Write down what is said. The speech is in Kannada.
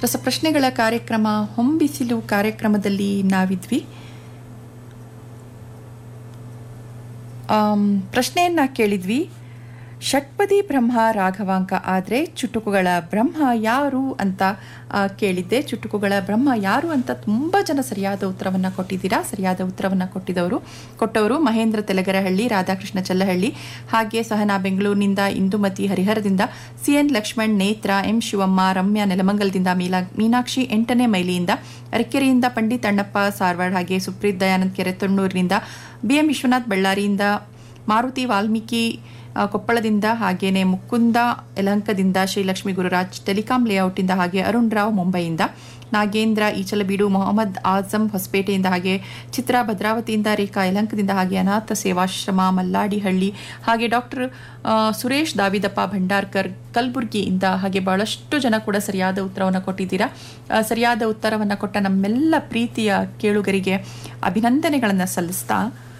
ರಸಪ್ರಶ್ನೆಗಳ ಕಾರ್ಯಕ್ರಮ ಹೊಂಬಿಸಿಲು ಕಾರ್ಯಕ್ರಮದಲ್ಲಿ ನಾವಿದ್ವಿ ಆಮ್, ಪ್ರಶ್ನೆಯನ್ನ ಕೇಳಿದ್ವಿ ಷಟ್ಪದಿ ಬ್ರಹ್ಮ ರಾಘವಾಂಕ ಆದರೆ ಚುಟುಕುಗಳ ಬ್ರಹ್ಮ ಯಾರು ಅಂತ ಆ, ಕೇಳಿದ್ದೆ ಚುಟುಕುಗಳ ಬ್ರಹ್ಮ ಯಾರು ಅಂತ ತುಂಬ ಜನ ಸರಿಯಾದ ಉತ್ತರವನ್ನು ಕೊಟ್ಟಿದ್ದೀರಾ ಸರಿಯಾದ ಉತ್ತರವನ್ನು ಕೊಟ್ಟಿದ್ದವರು ಕೊಟ್ಟವರು ಮಹೇಂದ್ರ ತೆಲಗರಹಳ್ಳಿ ರಾಧಾಕೃಷ್ಣ ಚಲ್ಲಹಳ್ಳಿ ಹಾಗೆ ಸಹನಾ ಬೆಂಗಳೂರಿನಿಂದ ಇಂದುಮತಿ ಹರಿಹರದಿಂದ C N Lakshman Netra M Shivamma Ramya ನೆಲಮಂಗಲದಿಂದ ಮೀಲಾ ಮೀನಾಕ್ಷಿ ಎಂಟನೇ ಮೈಲಿಯಿಂದ ಅರಕೆರೆಯಿಂದ ಪಂಡಿತ್ ಅಣ್ಣಪ್ಪ ಸಾರವಾಡ ಹಾಗೆ ಸುಪ್ರೀತ್ ದಯಾನಂದ್ ಕೆರೆ ತೊಣ್ಣೂರಿನಿಂದ ಬಿ ಎಂ ವಿಶ್ವನಾಥ್ ಬಳ್ಳಾರಿಯಿಂದ ಮಾರುತಿ ವಾಲ್ಮೀಕಿ ಆ, ಕೊಪ್ಪಳದಿಂದ ಹಾಗೇನೆ ಮುಕುಂದ ಯಲಹಂಕದಿಂದ ಶ್ರೀಲಕ್ಷ್ಮಿ ಗುರುರಾಜ್ ಟೆಲಿಕಾಂ ಲೇಔಟಿಂದ ಹಾಗೆ ಅರುಣ್ ರಾವ್ ಮುಂಬೈಯಿಂದ ನಾಗೇಂದ್ರ ಈಚಲಬೀಡು ಮೊಹಮ್ಮದ್ ಆಜಂ ಹೊಸಪೇಟೆಯಿಂದ ಹಾಗೆ ಚಿತ್ರಾ ಭದ್ರಾವತಿಯಿಂದ ರೇಖಾ ಯಲಹಂಕದಿಂದ ಹಾಗೆ ಅನಾಥ ಸೇವಾಶ್ರಮ ಮಲ್ಲಾಡಿಹಳ್ಳಿ ಹಾಗೆ ಡಾಕ್ಟರ್ ಸುರೇಶ್ ದಾವಿದಪ್ಪ ಭಂಡಾರ್ಕರ್ ಕಲಬುರ್ಗಿಯಿಂದ ಹಾಗೆ ಬಹಳಷ್ಟು ಜನ ಕೂಡ ಸರಿಯಾದ ಉತ್ತರವನ್ನು ಕೊಟ್ಟಿದ್ದೀರಾ ಆ, ಸರಿಯಾದ ಉತ್ತರವನ್ನು ಕೊಟ್ಟ ನಮ್ಮೆಲ್ಲ ಪ್ರೀತಿಯ ಕೇಳುಗರಿಗೆ ಅಭಿನಂದನೆಗಳನ್ನು ಸಲ್ಲಿಸ್ತಾ